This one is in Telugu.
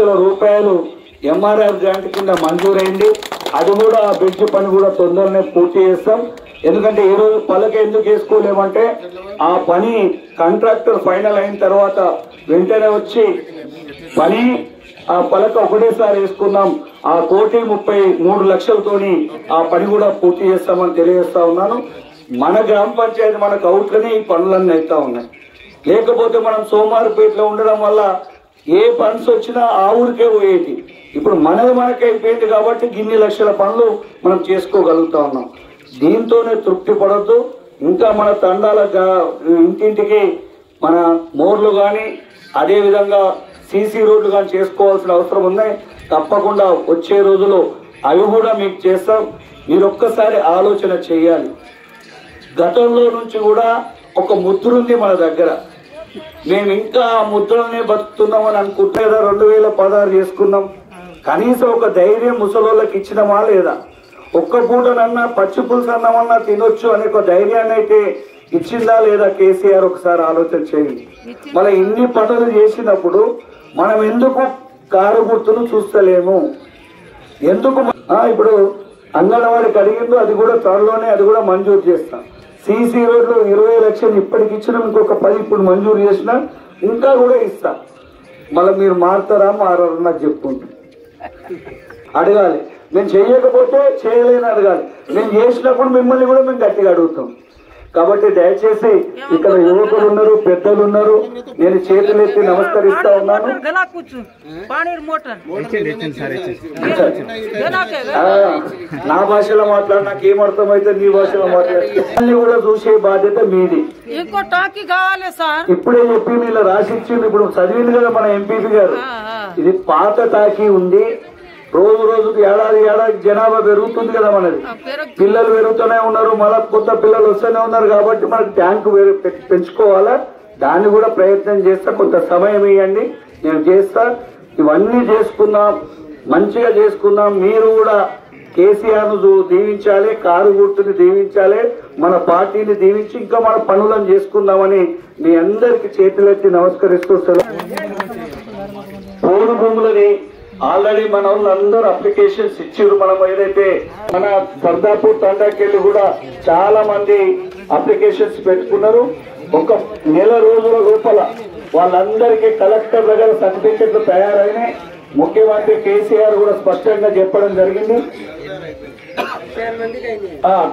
లక్షల రూపాయలు ఎంఆర్ఆర్ గ్రాంట్ కింద మంజూరైంది అది కూడా ఆ బ్రిడ్జ్ పని కూడా తొందరనే పూర్తి చేస్తాం ఎందుకంటే ఈ రోజు పలక ఎందుకు వేసుకోలేమంటే ఆ పని కాంట్రాక్టర్ ఫైనల్ అయిన తర్వాత వెంటనే వచ్చి పని ఆ పలక ఒకటేసారి వేసుకున్నాం ఆ కోటి ముప్పై మూడు లక్షలతోని ఆ పని కూడా పూర్తి చేస్తామని తెలియజేస్తా ఉన్నాను మన గ్రామ పంచాయతీ మనకు అవుట్లోనే ఈ పనులన్నీ అవుతా ఉన్నాయి లేకపోతే మనం సోమారుపేటలో ఉండడం వల్ల ఏ ఫండ్స్ వచ్చినా ఆ ఊరికే పోయేటి ఇప్పుడు మనది మనకి అయిపోయింది కాబట్టి గిన్ని లక్షల పనులు మనం చేసుకోగలుగుతా ఉన్నాం దీంతోనే తృప్తి పడద్దు ఇంకా మన తండాల గా- ఇంటింటికి మన మోర్లు కానీ అదేవిధంగా సీసీ రోడ్లు కానీ చేసుకోవాల్సిన అవసరం ఉన్నాయి తప్పకుండా వచ్చే రోజుల్లో అవి కూడా మీకు చేస్తాం మీరు ఒక్కసారి ఆలోచన చేయాలి గతంలో నుంచి కూడా ఒక ముద్ర ఉంది మన దగ్గర మేము ఇంకా ఆ ముద్రనే బతుకుతున్నామని అనుకుంటే కదా రెండు వేల పదహారు చేసుకున్నాం కనీసం ఒక ధైర్యం ముసలోళ్ళకి ఇచ్చినమా లేదా ఒక్క పూటనన్నా పచ్చి పులుసు అన్నమన్నా తినొచ్చు అనే ఒక ధైర్యాన్ని అయితే ఇచ్చిందా లేదా కేసీఆర్ ఒకసారి ఆలోచన చేయండి మళ్ళీ ఇన్ని పనులు చేసినప్పుడు మనం ఎందుకు కారు గుర్తును చూస్తలేము ఎందుకు ఆ, ఇప్పుడు అంగన్వాడికి అడిగిందో అది కూడా త్వరలోనే అది కూడా మంజూరు చేస్తాం సీసీ రోడ్లు ఇరవై లక్షలు ఇప్పటికి ఇచ్చిన ఇంకొక పది ఇప్పుడు మంజూరు చేసినా ఇంకా కూడా ఇస్తా మళ్ళీ మీరు మారుతారా మారరు నాకు చెప్పుకుంటాం అడగాలి మేము చేయకపోతే చేయలేని అడగాలి మేము చేసినప్పుడు మిమ్మల్ని కూడా మేము గట్టిగా అడుగుతాం కాబట్టి దయచేసి ఇక్కడ యువకులు ఉన్నారు పెద్దలు ఉన్నారు నేను చేతులెత్తి నమస్కరిస్తా ఉన్నాను देना कुछ पानी मोटर देना के ఆ, నా భాషలో మాట్లాడి నాకు ఏం అర్థమైతే నీ భాషలో మాట్లాడి అన్ని కూడా చూసే బాధ్యత మీది इनको टाकी కావాలి సార్ ఇప్పుడే చెప్పి వీళ్ళు రాసిచ్చింది ఇప్పుడు చదివింది కదా మన ఎంపీపీ గారు ఇది పాత టాకీ ఉంది రోజు రోజుకు ఏడాది ఏడాది జనాభా పెరుగుతుంది కదా మనది పిల్లలు పెరుగుతూనే ఉన్నారు మళ్ళా కొత్త పిల్లలు వస్తూనే ఉన్నారు కాబట్టి మనకు ట్యాంక్ పె- పె- పెంచుకోవాలా దాన్ని కూడా ప్రయత్నం చేస్తా కొంత సమయం ఇవ్వండి నేను చేస్తా ఇవన్నీ చేసుకుందాం మంచిగా చేసుకుందాం మీరు కూడా కేసీఆర్ ను దూ- దీవించాలి కారు గుర్తుని దీవించాలి మన పార్టీని దీవించి ఇంకా మన పనులను చేసుకుందామని మీ అందరికి చేతులెత్తి నమస్కరిస్తూ సెలవు పోడు భూములని ఆల్రెడీ మన వాళ్ళందరూ అప్లికేషన్స్ ఇచ్చారు మనం ఏదైతే మన సర్దాపూర్ తండాకెళ్ళి కూడా చాలా మంది అప్లికేషన్స్ పెట్టుకున్నారు ఒక నెల రోజుల లోపల వాళ్ళందరికీ కలెక్టర్ దగ్గర సర్టిఫికెట్లు తయారైనాయి ముఖ్యమంత్రి కేసీఆర్ కూడా స్పష్టంగా చెప్పడం జరిగింది ఆ,